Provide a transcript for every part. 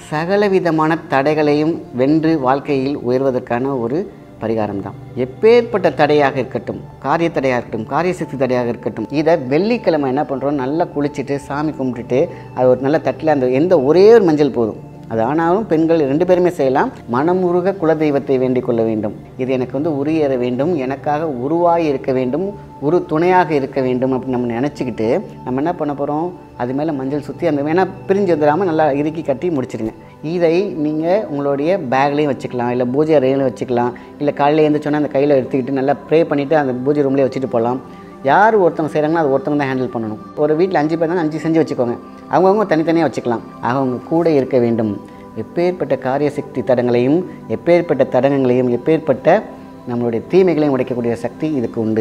சகலவிதமான தடைகளையும் வென்று வாழ்க்கையில் உயர்வதற்கான ஒரு பரிகாரம் தான் எப்பேற்பட்ட தடையாக இருக்கட்டும் காரிய தடையாக இருக்கட்டும் காரிய சக்தி தடையாக இருக்கட்டும் இதை வெள்ளிக்கிழமை என்ன பண்ணுறோம் நல்லா குளிச்சுட்டு சாமி கும்பிட்டுட்டு அது ஒரு நல்ல தட்டில் அந்த எந்த ஒரே ஒரு மஞ்சள் போதும் அது ஆனாலும் பெண்கள் ரெண்டு பேருமே செய்யலாம் மனமுருக குலதெய்வத்தை வேண்டிக் கொள்ள வேண்டும் இது எனக்கு வந்து உரியேற வேண்டும் எனக்காக உருவாகி இருக்க வேண்டும் ஒரு துணையாக இருக்க வேண்டும் அப்படின்னு நம்ம நினச்சிக்கிட்டு நம்ம என்ன பண்ண போகிறோம் அது மேலே மஞ்சள் சுற்றி அந்த வேணால் பிரிஞ்சு வந்துடாமல் நல்லா இறுக்கி கட்டி முடிச்சிடுங்க இதை நீங்கள் உங்களுடைய பேக்லேயும் வச்சுக்கலாம் இல்லை பூஜை அறையிலையும் வச்சுக்கலாம் இல்லை காலையில் எழுந்திரிச்சோன்னா அந்த கையில் எடுத்துக்கிட்டு நல்லா ப்ரே பண்ணிவிட்டு அந்த பூஜை ரூம்லேயே வச்சுட்டு போகலாம் யார் ஒருத்தவங்க செய்கிறாங்கன்னா அது ஒருத்தவங்க தான் ஹேண்டில் பண்ணணும் ஒரு வீட்டில் அஞ்சு பேர் தான் அஞ்சு செஞ்சு வச்சுக்கோங்க அவங்கவுங்க தனித்தனியாக வச்சுக்கலாம் ஆக அவங்க கூட இருக்க வேண்டும் எப்பேற்பட்ட காரிய சக்தி தடங்களையும் எப்பேற்பட்ட தடங்கங்களையும் எப்பேற்பட்ட நம்மளுடைய தீமைகளையும் உடைக்கக்கூடிய சக்தி இதுக்கு உண்டு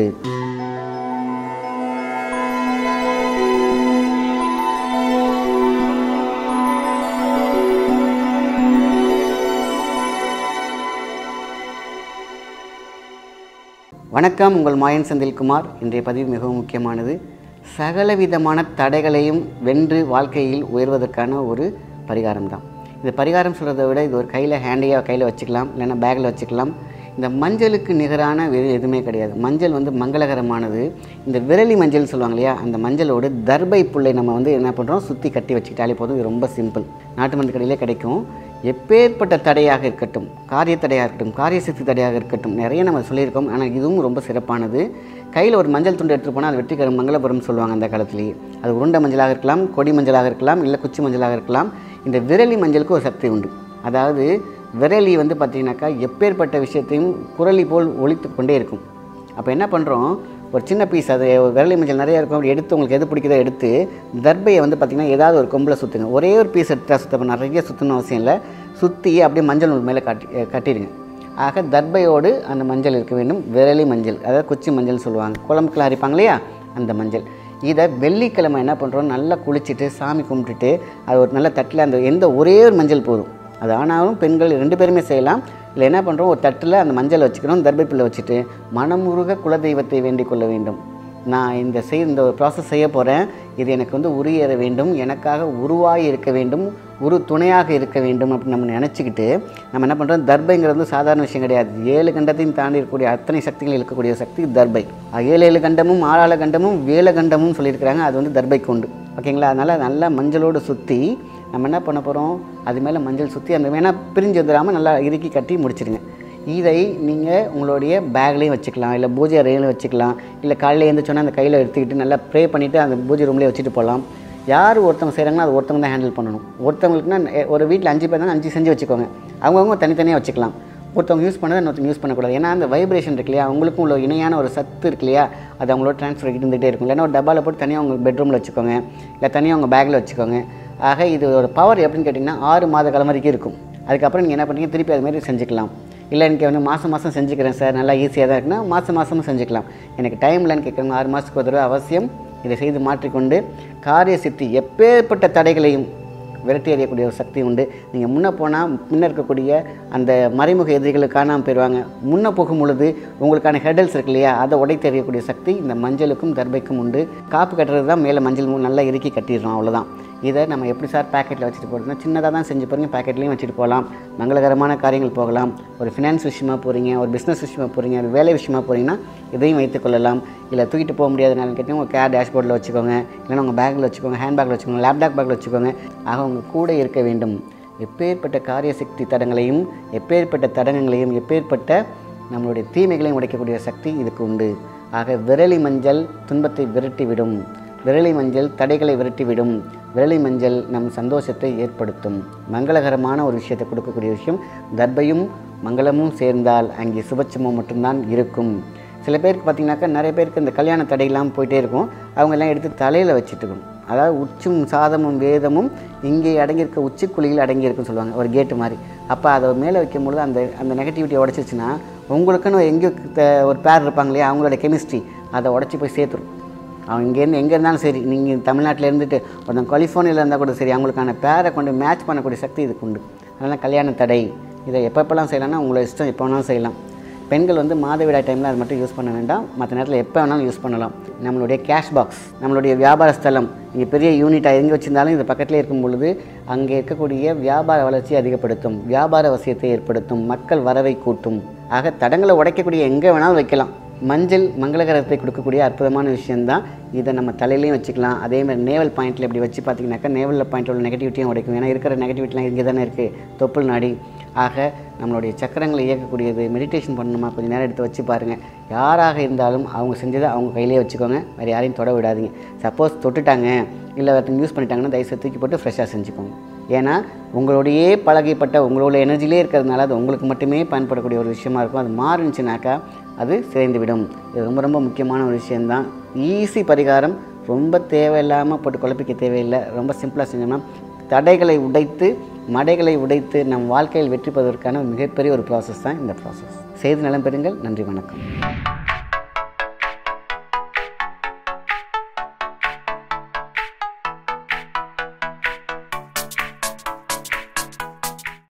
வணக்கம் உங்கள் மாயன் செந்தில்குமார் இன்றைய பதிவு மிகவும் முக்கியமானது சகலவிதமான தடைகளையும் வென்று வாழ்க்கையில் உயர்வதற்கான ஒரு பரிகாரம் தான் இந்த பரிகாரம் சொல்கிறத விட இது ஒரு கையில் ஹேண்டையாக கையில் வச்சுக்கலாம் இல்லைன்னா பேக்கில் வச்சுக்கலாம் இந்த மஞ்சளுக்கு நிகரான வேறு எதுவுமே கிடையாது மஞ்சள் வந்து மங்களகரமானது இந்த விரலி மஞ்சள் சொல்லுவாங்க இல்லையா அந்த மஞ்சளோடு தர்பை புல்லை நம்ம வந்து என்ன பண்ணுறோம் சுற்றி கட்டி வச்சுக்கிட்டாலே போதும் இது ரொம்ப சிம்பிள் நாட்டு மருந்து கடையிலே கிடைக்கும் எப்பேற்பட்ட தடையாக இருக்கட்டும் காரிய தடையாக இருக்கட்டும் காரிய சக்தி தடையாக இருக்கட்டும் நிறைய நம்ம சொல்லியிருக்கோம் ஆனால் இதுவும் ரொம்ப சிறப்பானது கையில் ஒரு மஞ்சள் துண்டு எடுத்துகிட்டு போனால் அது வெற்றிகரம் மங்களபுரம் சொல்லுவாங்க அந்த காலத்திலேயே அது உருண்டை மஞ்சளாக இருக்கலாம் கொடி மஞ்சளாக இருக்கலாம் இல்லை குச்சி மஞ்சளாக இருக்கலாம் இந்த விரலி மஞ்சளுக்கு ஒரு சக்தி உண்டு அதாவது விரலி வந்து பார்த்திங்கனாக்கா எப்பேற்பட்ட விஷயத்தையும் குரலி போல் ஒழித்து கொண்டே இருக்கும் அப்போ என்ன பண்ணுறோம் ஒரு சின்ன பீஸ் அது ஒரு விரலி மஞ்சள் நிறைய இருக்கும் அப்படி எடுத்து உங்களுக்கு எது பிடிக்குதோ எடுத்து தர்பையை வந்து பார்த்திங்கன்னா ஏதாவது ஒரு கொம்பில் சுற்றுங்க ஒரே ஒரு பீஸ் எடுத்தால் சுத்த நிறைய சுற்றணும் அவசியம் இல்லை சுற்றி அப்படியே மஞ்சள் நூல் மேலே காட்டி கட்டிடுங்க ஆக தர்பையோடு அந்த மஞ்சள் இருக்க வேண்டும் விரலி மஞ்சள் அதாவது குச்சி மஞ்சள் சொல்லுவாங்க குழம்புக்குள்ள அரைப்பாங்க இல்லையா அந்த மஞ்சள் இதை வெள்ளிக்கிழமை என்ன பண்ணுறோம் நல்லா குளிச்சுட்டு சாமி கும்பிட்டுட்டு அது ஒரு நல்ல தட்டில் அந்த எந்த ஒரே ஒரு மஞ்சள் போதும் அது ஆனாலும் பெண்கள் ரெண்டு பேருமே செய்யலாம் இல்லை என்ன பண்ணுறோம் ஒரு தட்டில் அந்த மஞ்சள் வச்சுக்கிறோம் தர்பைப்பிள்ளை வச்சுட்டு மனமுருக குலதெய்வத்தை வேண்டிக் கொள்ள வேண்டும் நான் இந்த செய் இந்த ஒரு ப்ராசஸ் செய்ய போகிறேன் இது எனக்கு வந்து உரியேற வேண்டும் எனக்காக உருவாகி இருக்க வேண்டும் ஒரு துணையாக இருக்க வேண்டும் அப்படின்னு நம்ம நினச்சிக்கிட்டு நம்ம என்ன பண்ணுறோம் தர்பைங்கிறது வந்து சாதாரண விஷயம் கிடையாது ஏழு கண்டத்தையும் தாண்டி இருக்கக்கூடிய அத்தனை சக்திகள் இருக்கக்கூடிய சக்தி தர்பை ஏழு ஏழு கண்டமும் ஆளாள கண்டமும் வேல கண்டமும் சொல்லியிருக்கிறாங்க அது வந்து தர்பைக்கு உண்டு ஓகேங்களா அதனால் நல்லா மஞ்சளோடு சுற்றி நம்ம என்ன பண்ண போகிறோம் அது மேலே மஞ்சள் சுற்றி அந்த வேணால் பிரிஞ்சு வந்துடாமல் நல்லா இறுக்கி கட்டி முடிச்சிடுங்க இதை நீங்கள் உங்களுடைய பேக்லேயும் வச்சுக்கலாம் இல்லை பூஜை அறையிலையும் வச்சுக்கலாம் இல்லை காலையில் எழுந்திரிச்சோன்னா அந்த கையில் எடுத்துக்கிட்டு நல்லா ப்ரே பண்ணிவிட்டு அந்த பூஜை ரூம்லேயே வச்சுட்டு போகலாம் யார் ஒருத்தவங்க செய்கிறாங்கன்னா அது ஒருத்தவங்க தான் ஹேண்டில் பண்ணணும் ஒருத்தவங்களுக்குன்னா ஒரு வீட்டில் அஞ்சு பேர் தான் அஞ்சு செஞ்சு வச்சுக்கோங்க அவங்கவுங்க தனித்தனியாக வச்சுக்கலாம் ஒருத்தவங்க யூஸ் பண்ணதை இன்னொருத்தவங்க யூஸ் பண்ணக்கூடாது ஏன்னா அந்த வைப்ரேஷன் இருக்கு இல்லையா அவங்களுக்கும் உள்ள இணையான ஒரு சத்து இருக்கு இல்லையா அது அவங்களோட ட்ரான்ஸ்ஃபர் இருந்துகிட்டே இருக்கும் இல்லைன்னா ஒரு டப்பாவில் போட்டு தனியாக உங்கள் பெட்ரூமில் வச்சுக்கோங்க இல்லை தனியாக உங்கள் பேக்கில் வச்சுக்கோங்க ஆக இது ஒரு பவர் எப்படின்னு கேட்டிங்கன்னா ஆறு மாத காலம் வரைக்கும் இருக்கும் அதுக்கப்புறம் நீங்கள் என்ன பண்ணீங்க திருப்பி அது மாதிரி செஞ்சுக்கலாம் இல்லை எனக்கு வந்து மாதம் மாதம் செஞ்சுக்கிறேன் சார் நல்லா ஈஸியாக தான் இருக்குன்னா மாதம் மாதமும் செஞ்சுக்கலாம் எனக்கு டைம் இல்லைன்னு கேட்குறவங்க ஆறு மாதத்துக்கு ஒரு தடவை அவசியம் இதை செய்து மாற்றிக்கொண்டு காரிய சித்தி எப்பேற்பட்ட தடைகளையும் விரட்டி எறியக்கூடிய ஒரு சக்தி உண்டு நீங்கள் முன்னே போனால் முன்னே இருக்கக்கூடிய அந்த மறைமுக எதிரிகளை காணாமல் போயிடுவாங்க முன்னே போகும் பொழுது உங்களுக்கான ஹெடல்ஸ் இருக்கு இல்லையா அதை உடைத்து எறியக்கூடிய சக்தி இந்த மஞ்சளுக்கும் தர்பைக்கும் உண்டு காப்பு கட்டுறது தான் மேலே மஞ்சள் மூ- நல்லா இறுக்கி கட்டிடுறோம் அவ்வளோதான் இதை நம்ம எப்படி சார் பேக்கெட்டில் வச்சுட்டு போகிறதுனா சின்னதாக தான் செஞ்சு போகிறீங்க பேக்கெட்லேயும் வச்சுட்டு போகலாம் மங்களகரமான காரியங்கள் போகலாம் ஒரு ஃபினான்ஸ் விஷயமா போகிறீங்க ஒரு பிஸ்னஸ் விஷயமா போகிறீங்க ஒரு வேலை விஷயமா போகிறீங்கன்னா இதையும் வைத்துக் கொள்ளலாம் இல்லை தூக்கிட்டு போக முடியாதுனாலும் கேட்டிங்கன்னா உங்கள் கேர் டேஷ்போர்டில் வச்சுக்கோங்க இல்லைன்னா உங்கள் பேக்கில் வச்சுக்கோங்க ஹேண்ட் பேக்கில் வச்சுக்கோங்க லேப்டாப் பேக்கில் வச்சுக்கோங்க ஆக உங்கள் கூட இருக்க வேண்டும் எப்பேற்பட்ட காரிய சக்தி தடங்களையும் எப்பேற்பட்ட தடங்கங்களையும் எப்பேற்பட்ட நம்மளுடைய தீமைகளையும் உடைக்கக்கூடிய சக்தி இதுக்கு உண்டு ஆக விரலி மஞ்சள் துன்பத்தை விரட்டிவிடும் விரலி மஞ்சள் தடைகளை விரட்டிவிடும் விரலி மஞ்சள் நம் சந்தோஷத்தை ஏற்படுத்தும் மங்களகரமான ஒரு விஷயத்தை கொடுக்கக்கூடிய விஷயம் தர்பையும் மங்களமும் சேர்ந்தால் அங்கே சுபட்சமும் மட்டும்தான் இருக்கும் சில பேருக்கு பார்த்தீங்கன்னாக்கா நிறைய பேருக்கு இந்த கல்யாண தடையெல்லாம் போயிட்டே இருக்கும் அவங்க எல்லாம் எடுத்து தலையில் வச்சுட்டு இருக்கணும் அதாவது உச்சும் சாதமும் வேதமும் இங்கே அடங்கியிருக்க உச்சிக்குழியில் அடங்கியிருக்குன்னு சொல்லுவாங்க ஒரு கேட்டு மாதிரி அப்போ அதை மேலே வைக்கும்பொழுது அந்த அந்த நெகட்டிவிட்டியை உடச்சிச்சுன்னா உங்களுக்குன்னு எங்கே ஒரு பேர் இருப்பாங்க இல்லையா அவங்களோட கெமிஸ்ட்ரி அதை உடச்சி போய் சேர்த்துரும் அவன் இங்கேருந்து எங்கே இருந்தாலும் சரி நீங்கள் தமிழ்நாட்டில் இருந்துட்டு ஒருத்தன் கலிஃபோர்னியாவில் இருந்தால் கூட சரி அவங்களுக்கான பேரை கொண்டு மேட்ச் பண்ணக்கூடிய சக்தி இதுக்கு உண்டு அதனால் கல்யாண தடை இதை எப்பப்பெல்லாம் செய்யலாம்னா உங்களை இஷ்டம் எப்போ வேணாலும் செய்யலாம் பெண்கள் வந்து மாதவிடாய் டைமில் அது மட்டும் யூஸ் பண்ண வேண்டாம் மற்ற நேரத்தில் எப்போ வேணாலும் யூஸ் பண்ணலாம் நம்மளுடைய கேஷ் பாக்ஸ் நம்மளுடைய வியாபார ஸ்தலம் இங்கே பெரிய யூனிட்டாக எங்கே வச்சிருந்தாலும் இது பக்கத்திலே இருக்கும் பொழுது அங்கே இருக்கக்கூடிய வியாபார வளர்ச்சியை அதிகப்படுத்தும் வியாபார வசியத்தை ஏற்படுத்தும் மக்கள் வரவை கூட்டும் ஆக தடங்களை உடைக்கக்கூடிய எங்கே வேணாலும் வைக்கலாம் மஞ்சள் மங்களகரத்தை கொடுக்கக்கூடிய அற்புதமான விஷயந்தான் இதை நம்ம தலையிலையும் வச்சுக்கலாம் அதே மாதிரி நேவல் பாயிண்ட்டில் இப்படி வச்சு பார்த்தீங்கன்னாக்கா நேவலில் பாயிண்ட் உள்ள நெகட்டிவிட்டியும் உடைக்கும் ஏன்னா இருக்கிற நெகட்டிவிட்டிலாம் இங்கே தானே இருக்குது தொப்புள் நாடி ஆக நம்மளுடைய சக்கரங்களை இயக்கக்கூடியது மெடிடேஷன் பண்ணணுமா கொஞ்சம் நேரம் எடுத்து வச்சு பாருங்கள் யாராக இருந்தாலும் அவங்க செஞ்சதை அவங்க கையிலேயே வச்சுக்கோங்க வேறு யாரையும் தொட விடாதீங்க சப்போஸ் தொட்டுட்டாங்க இல்லை ஒருத்தங்க யூஸ் பண்ணிட்டாங்கன்னா தயவுசெய்து தூக்கி போட்டு ஃப்ரெஷ்ஷாக செஞ்சுக்கோங்க ஏன்னா உங்களோடையே பழகிப்பட்ட உங்களோட எனர்ஜிலே இருக்கிறதுனால அது உங்களுக்கு மட்டுமே பயன்படக்கூடிய ஒரு விஷயமா இருக்கும் அது மாறுனுச்சுனாக்கா அது சிதைந்து விடும் இது ரொம்ப ரொம்ப முக்கியமான ஒரு விஷயந்தான் ஈஸி பரிகாரம் ரொம்ப தேவையில்லாமல் போட்டு குழப்பிக்க தேவையில்லை ரொம்ப சிம்பிளாக செஞ்சோம்னா தடைகளை உடைத்து மடைகளை உடைத்து நம் வாழ்க்கையில் வெற்றி பெறுவதற்கான மிகப்பெரிய ஒரு ப்ராசஸ் தான் இந்த ப்ராசஸ் செய்து நலம் பெறுங்கள் நன்றி வணக்கம்